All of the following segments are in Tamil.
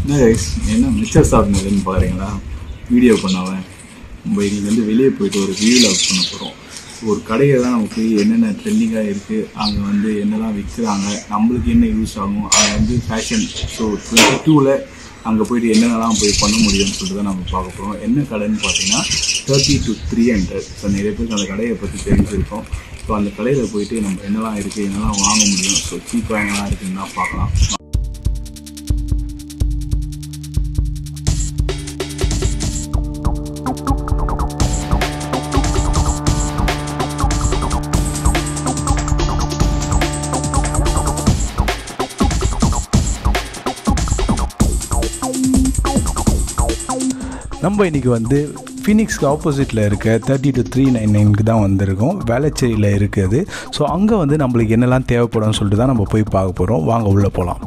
என்ன கைஸ் என்ன மிச்சர் சாப்பிட்னதுன்னு பாருங்களா வீடியோ பண்ணாவன் நம்ம இன்னைக்கு வந்து வெளியே போயிட்டு ஒரு வியூவில் பண்ண போகிறோம் ஒரு கடையை தான் நம்ம போய் என்னென்ன ட்ரெண்டிங்காக இருக்குது அங்கே வந்து என்னெல்லாம் விற்கிறாங்க நம்மளுக்கு என்ன யூஸ் ஆகும் அங்கே வந்து ஃபேஷன் ஸோ டுவெண்ட்டி டூவில் அங்கே போயிட்டு என்னென்னலாம் போய் பண்ண முடியும்னு சொல்லிட்டு தான் நம்ம பார்க்க போகிறோம் என்ன கடைன்னு பார்த்தீங்கன்னா thirty to three hundred so நிறைய பேருக்கு அந்த கடையை பற்றி தெரிஞ்சிருக்கோம் ஸோ அந்த கடையில் போயிட்டு நம்ம என்னெல்லாம் இருக்குது என்னெல்லாம் வாங்க முடியும் ஸோ சீப்பாக என்னெல்லாம் இருக்குன்னு தான் பார்க்கலாம் நம்ம இன்றைக்கி வந்து ஃபினிக்ஸ்க்கு ஆப்போசிட்டில் இருக்க தேர்ட்டி டு த்ரீ நைன் நைனுக்கு தான் வந்திருக்கோம் வேளச்சேரியில் இருக்குது ஸோ அங்கே வந்து நம்மளுக்கு என்னெல்லாம் தேவைப்படும்னு சொல்லிட்டு தான் நம்ம போய் பார்க்க போகிறோம் வாங்க உள்ளே போகலாம்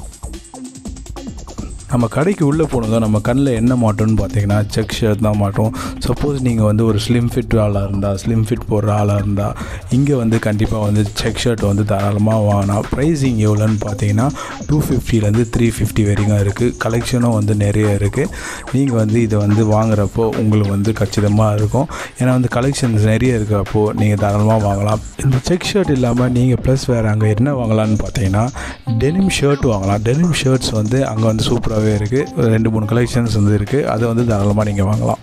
நம்ம கடைக்கு உள்ளே போனதும் நம்ம கண்ணில் என்ன மாட்டோம்னு பார்த்தீங்கன்னா செக் ஷர்ட் தான் மாட்டோம் சப்போஸ் நீங்கள் வந்து ஒரு ஸ்லிம் ஃபிட் ஆளாக இருந்தால் ஸ்லிம் ஃபிட் போடுற ஆளாக இருந்தால் இங்கே வந்து கண்டிப்பாக வந்து செக் ஷர்ட் வந்து தாராளமாக வாங்கலாம் ப்ரைஸிங் எவ்வளோன்னு பார்த்தீங்கன்னா டூ ஃபிஃப்டிலேருந்து த்ரீ ஃபிஃப்டி வரைக்கும் இருக்குது கலெக்ஷனும் வந்து நிறைய இருக்குது நீங்கள் வந்து இதை வந்து வாங்குறப்போ உங்களுக்கு வந்து கச்சிதமாக இருக்கும் ஏன்னா வந்து கலெக்ஷன்ஸ் நிறைய இருக்கிறப்போ நீங்கள் தாராளமாக வாங்கலாம் இந்த செக் ஷர்ட் இல்லாமல் நீங்கள் ப்ளஸ் வேறு அங்கே என்ன வாங்கலாம்னு பார்த்தீங்கன்னா டெனிம் ஷர்ட் வாங்கலாம் டெனிம் ஷர்ட்ஸ் வந்து அங்கே வந்து சூப்பராகவே இருக்குது ரெண்டு மூணு கலெக்ஷன்ஸ் வந்து இருக்குது அதை வந்து தாராளமாக நீங்கள் வாங்கலாம்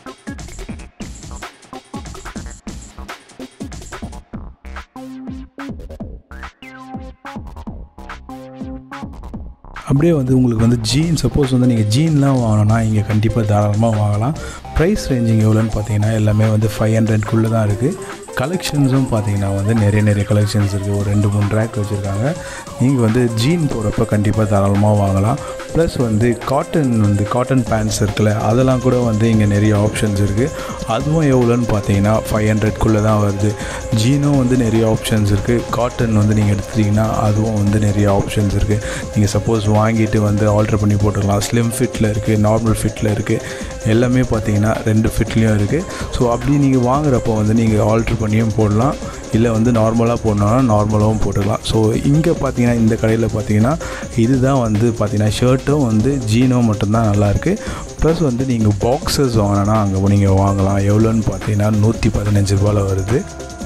அப்படியே வந்து உங்களுக்கு வந்து ஜீன் சப்போஸ் வந்து நீங்கள் ஜீன்லாம் வாங்கணும்னா இங்கே கண்டிப்பாக தாராளமாக வாங்கலாம் ப்ரைஸ் ரேஞ்சிங் எவ்வளோன்னு பார்த்தீங்கன்னா எல்லாமே வந்து ஃபைவ் ஹண்ட்ரட்குள்ளே தான் இருக்குது கலெக்ஷன்ஸும் பார்த்தீங்கன்னா வந்து நிறைய நிறைய கலெக்ஷன்ஸ் இருக்குது ஒரு ரெண்டு மூணு ரேக் வச்சுருக்காங்க நீங்கள் வந்து ஜீன் போகிறப்ப கண்டிப்பாக தாராளமாக வாங்கலாம் ப்ளஸ் வந்து காட்டன் வந்து காட்டன் பேண்ட்ஸ் இருக்குல்ல அதெல்லாம் கூட வந்து இங்கே நிறைய ஆப்ஷன்ஸ் இருக்குது அதுவும் எவ்வளோன்னு பார்த்தீங்கன்னா ஃபைவ் ஹண்ட்ரட்குள்ளே தான் வருது ஜீனும் வந்து நிறைய ஆப்ஷன்ஸ் இருக்குது காட்டன் வந்து நீங்கள் எடுத்துட்டிங்கன்னா அதுவும் வந்து நிறைய ஆப்ஷன்ஸ் இருக்குது நீங்கள் சப்போஸ் வாங்கிட்டு வந்து ஆல்ட்ரு பண்ணி போட்டுக்கலாம் ஸ்லிம் ஃபிட்டில் இருக்குது நார்மல் ஃபிட்டில் இருக்குது எல்லாமே பார்த்தீங்கன்னா ரெண்டு ஃபிட்லேயும் இருக்குது ஸோ அப்படி நீங்கள் வாங்குறப்போ வந்து நீங்கள் ஆல்ட்ரு பண்ணியும் போடலாம் இல்லை வந்து நார்மலாக போடணும்னா நார்மலாகவும் போட்டுக்கலாம் ஸோ இங்கே பார்த்தீங்கன்னா இந்த கடையில் பார்த்தீங்கன்னா இதுதான் வந்து பார்த்தீங்கன்னா ஷர்ட்டும் வந்து ஜீனும் மட்டும்தான் நல்லாயிருக்கு ப்ளஸ் வந்து நீங்கள் பாக்ஸஸ் வாங்கினா அங்கே நீங்கள் வாங்கலாம் எவ்வளோன்னு பார்த்தீங்கன்னா நூற்றி பதினஞ்சு ரூபாயில் வருது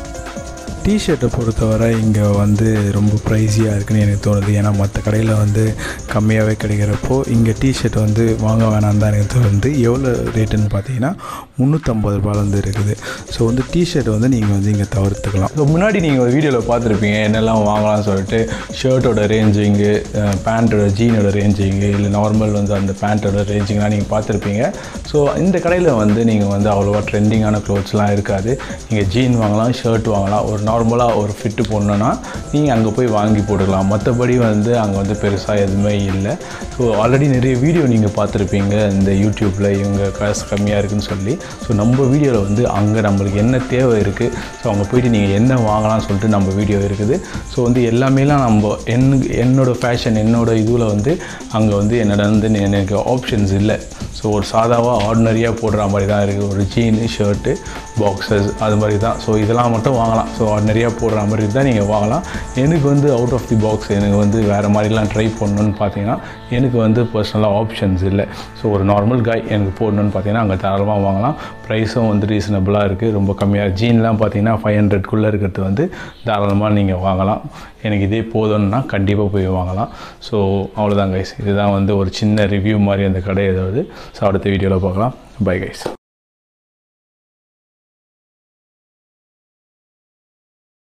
டிஷர்ட்டை பொறுத்தவரை இங்கே வந்து ரொம்ப ப்ரைஸியாக இருக்குன்னு எனக்கு தோணுது ஏன்னா மற்ற கடையில் வந்து கம்மியாகவே கிடைக்கிறப்போ இங்கே டிஷர்ட் வந்து வாங்க வேணாம்னு தான் எனக்கு தோணுது எவ்வளோ ரேட்டுன்னு பார்த்தீங்கன்னா முந்நூற்றம்பது ரூபாயிலேருந்து இருக்குது ஸோ வந்து டிஷர்ட் வந்து நீங்கள் வந்து இங்கே தவிர்த்துக்கலாம் ஸோ முன்னாடி நீங்கள் ஒரு வீடியோவில் பார்த்துருப்பீங்க என்னெல்லாம் வாங்கலாம்னு சொல்லிட்டு ஷர்ட்டோட ரேஞ்சிங்கு பேண்ட்டோட ஜீனோட ரேஞ்சிங்கு இல்லை நார்மல் வந்து அந்த பேண்ட்டோட ரேஞ்சிங்லாம் நீங்கள் பார்த்துருப்பீங்க ஸோ இந்த கடையில் வந்து நீங்கள் வந்து அவ்வளோவா ட்ரெண்டிங்கான க்ளோத்ஸ்லாம் இருக்காது நீங்கள் ஜீன் வாங்கலாம் ஷர்ட் வாங்கலாம் ஒரு நார்மலாக ஒரு ஃபிட்டு போடணுன்னா நீங்கள் அங்கே போய் வாங்கி போட்டுக்கலாம் மற்றபடி வந்து அங்கே வந்து பெருசாக எதுவுமே இல்லை ஸோ ஆல்ரெடி நிறைய வீடியோ நீங்கள் பார்த்துருப்பீங்க இந்த யூடியூப்பில் இவங்க காசு கம்மியாக இருக்குன்னு சொல்லி ஸோ நம்ம வீடியோவில் வந்து அங்கே நம்மளுக்கு என்ன தேவை இருக்குது ஸோ அங்கே போயிட்டு நீங்கள் என்ன வாங்கலாம்னு சொல்லிட்டு நம்ம வீடியோ இருக்குது ஸோ வந்து எல்லாமேலாம் நம்ம என் என்னோட ஃபேஷன் என்னோட இதில் வந்து அங்கே வந்து என்னோட வந்து எனக்கு ஆப்ஷன்ஸ் இல்லை ஸோ ஒரு சாதாவாக ஆர்டினரியாக போடுற மாதிரி தான் இருக்குது ஒரு ஜீனு ஷர்ட்டு பாக்ஸஸ் அது மாதிரி தான் ஸோ இதெல்லாம் மட்டும் வாங்கலாம் ஸோ ஆர்டினரியாக போடுற மாதிரி தான் நீங்கள் வாங்கலாம் எனக்கு வந்து அவுட் ஆஃப் தி பாக்ஸ் எனக்கு வந்து வேறு மாதிரிலாம் ட்ரை பண்ணணும்னு பார்த்தீங்கன்னா எனக்கு வந்து பர்சனலாக ஆப்ஷன்ஸ் இல்லை ஸோ ஒரு நார்மல் காய் எனக்கு போடணும்னு பார்த்தீங்கன்னா அங்கே தாராளமாக வாங்கலாம் ப்ரைஸும் வந்து ரீசனபிளாக இருக்குது ரொம்ப கம்மியாக ஜீன்லாம் பார்த்தீங்கன்னா ஃபைவ் ஹண்ட்ரட்குள்ளே இருக்கிறது வந்து தாராளமாக நீங்கள் வாங்கலாம் எனக்கு இதே போதும்னா கண்டிப்பாக போய் வாங்கலாம் ஸோ அவ்வளோதான் கைஸ் இதுதான் வந்து ஒரு சின்ன ரிவ்யூ மாதிரி அந்த கடை ஏதாவது ஸோ அடுத்த வீடியோவில் பார்க்கலாம் பை கைஸ்